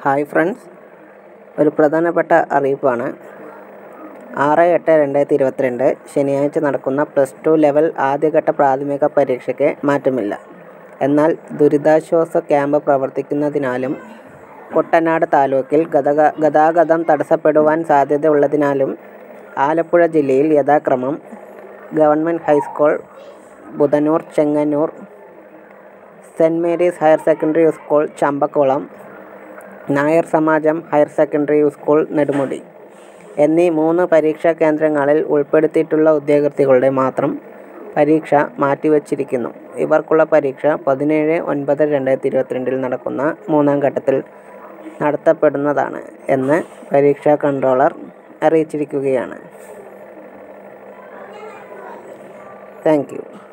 hi friends ഒരു പ്രധാനപ്പെട്ട അറിയിപ്പാണ് ആറ് എട്ട് രണ്ടായിരത്തി ഇരുപത്തിരണ്ട് ശനിയാഴ്ച നടക്കുന്ന പ്ലസ് ടു ലെവൽ ആദ്യഘട്ട പ്രാഥമിക പരീക്ഷയ്ക്ക് മാറ്റമില്ല എന്നാൽ ദുരിതാശ്വാസ ക്യാമ്പ് പ്രവർത്തിക്കുന്നതിനാലും കുട്ടനാട് താലൂക്കിൽ ഗതക ഗതാഗതം തടസ്സപ്പെടുവാൻ സാധ്യത ഉള്ളതിനാലും ആലപ്പുഴ ജില്ലയിൽ യഥാക്രമം government high school Budhanur Chengannur Saint Mary's higher secondary school Champakulam Nair Samajam higher secondary school Nedumudi എന്നീ മൂന്ന് പരീക്ഷാ കേന്ദ്രങ്ങളിൽ ഉൾപ്പെടുത്തിയിട്ടുള്ള ഉദ്യോഗാർത്ഥികളുടെ മാത്രം പരീക്ഷ മാറ്റിവച്ചിരിക്കുന്നു ഇവർക്കുള്ള പരീക്ഷ പതിനേഴ് ഒൻപത് രണ്ടായിരത്തി ഇരുപത്തിരണ്ടിൽ നടക്കുന്ന മൂന്നാം ഘട്ടത്തിൽ നടത്തപ്പെടുന്നതാണ് എന്ന് പരീക്ഷാ കൺട്രോളർ അറിയിച്ചിരിക്കുകയാണ് താങ്ക് യു